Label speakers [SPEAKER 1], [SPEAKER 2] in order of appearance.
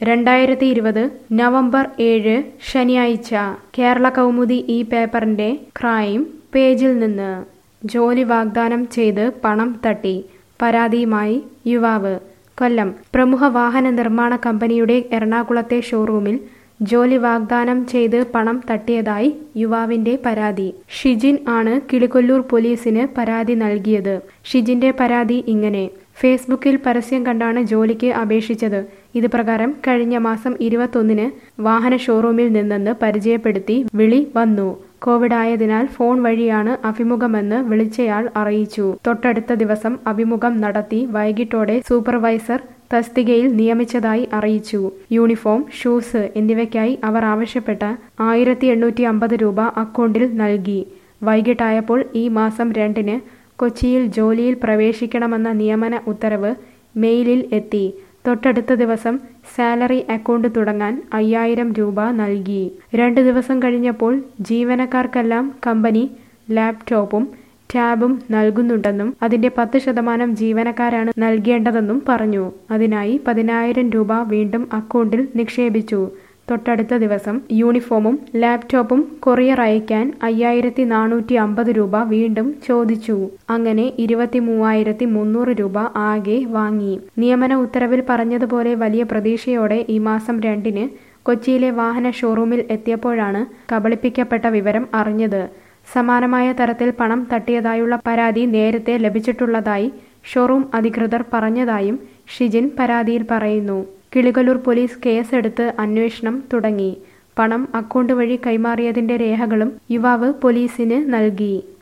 [SPEAKER 1] രണ്ടായിരത്തി ഇരുപത് നവംബർ ഏഴ് ശനിയാഴ്ച കേരള കൗമുദി ഈ പേപ്പറിന്റെ ക്രൈം പേജിൽ നിന്ന് ജോലി വാഗ്ദാനം ചെയ്ത് പണം തട്ടി പരാതിയുമായി യുവാവ് കൊല്ലം പ്രമുഖ വാഹന നിർമ്മാണ കമ്പനിയുടെ എറണാകുളത്തെ ഷോറൂമിൽ ജോലി വാഗ്ദാനം ചെയ്ത് പണം തട്ടിയതായി യുവാവിന്റെ പരാതി ഷിജിൻ ആണ് കിളികൊല്ലൂർ പോലീസിന് പരാതി നൽകിയത് ഷിജിന്റെ പരാതി ഇങ്ങനെ ഫേസ്ബുക്കിൽ പരസ്യം കണ്ടാണ് ജോലിക്ക് അപേക്ഷിച്ചത് ഇത് പ്രകാരം കഴിഞ്ഞ മാസം ഇരുപത്തൊന്നിന് വാഹന ഷോറൂമിൽ നിന്നെന്ന് പരിചയപ്പെടുത്തി വിളി വന്നു കോവിഡ് ആയതിനാൽ ഫോൺ വഴിയാണ് അഭിമുഖമെന്ന് വിളിച്ചയാൾ അറിയിച്ചു തൊട്ടടുത്ത ദിവസം അഭിമുഖം നടത്തി വൈകിട്ടോടെ സൂപ്പർവൈസർ തസ്തികയിൽ നിയമിച്ചതായി അറിയിച്ചു യൂണിഫോം ഷൂസ് എന്നിവയ്ക്കായി അവർ ആവശ്യപ്പെട്ട ആയിരത്തി എണ്ണൂറ്റി അമ്പത് രൂപ അക്കൗണ്ടിൽ നൽകി വൈകിട്ടായപ്പോൾ ഈ മാസം രണ്ടിന് കൊച്ചിയിൽ ജോലിയിൽ പ്രവേശിക്കണമെന്ന നിയമന ഉത്തരവ് മെയിലിൽ എത്തി തൊട്ടടുത്ത ദിവസം സാലറി അക്കൗണ്ട് തുടങ്ങാൻ അയ്യായിരം രൂപ നൽകി രണ്ട് ദിവസം കഴിഞ്ഞപ്പോൾ ജീവനക്കാർക്കെല്ലാം കമ്പനി ലാപ്ടോപ്പും ടാബും നൽകുന്നുണ്ടെന്നും അതിന്റെ പത്ത് ശതമാനം ജീവനക്കാരാണ് നൽകേണ്ടതെന്നും പറഞ്ഞു അതിനായി പതിനായിരം രൂപ വീണ്ടും അക്കൗണ്ടിൽ നിക്ഷേപിച്ചു തൊട്ടടുത്ത ദിവസം യൂണിഫോമും ലാപ്ടോപ്പും കൊറിയർ അയക്കാൻ അയ്യായിരത്തി നാനൂറ്റി അമ്പത് രൂപ വീണ്ടും ചോദിച്ചു അങ്ങനെ ഇരുപത്തി മൂവായിരത്തി മുന്നൂറ് രൂപ ആകെ വാങ്ങി നിയമന ഉത്തരവിൽ പറഞ്ഞതുപോലെ വലിയ പ്രതീക്ഷയോടെ ഈ മാസം രണ്ടിന് കൊച്ചിയിലെ വാഹന ഷോറൂമിൽ എത്തിയപ്പോഴാണ് കബളിപ്പിക്കപ്പെട്ട വിവരം അറിഞ്ഞത് സമാനമായ തരത്തിൽ പണം തട്ടിയതായുള്ള പരാതി നേരത്തെ ലഭിച്ചിട്ടുള്ളതായി ഷോറൂം അധികൃതർ പറഞ്ഞതായും ഷിജിൻ പരാതിയിൽ പറയുന്നു കിളികല്ലൂർ പോലീസ് കേസെടുത്ത് അന്വേഷണം തുടങ്ങി പണം അക്കൗണ്ട് വഴി കൈമാറിയതിന്റെ രേഖകളും യുവാവ് പോലീസിന് നൽകി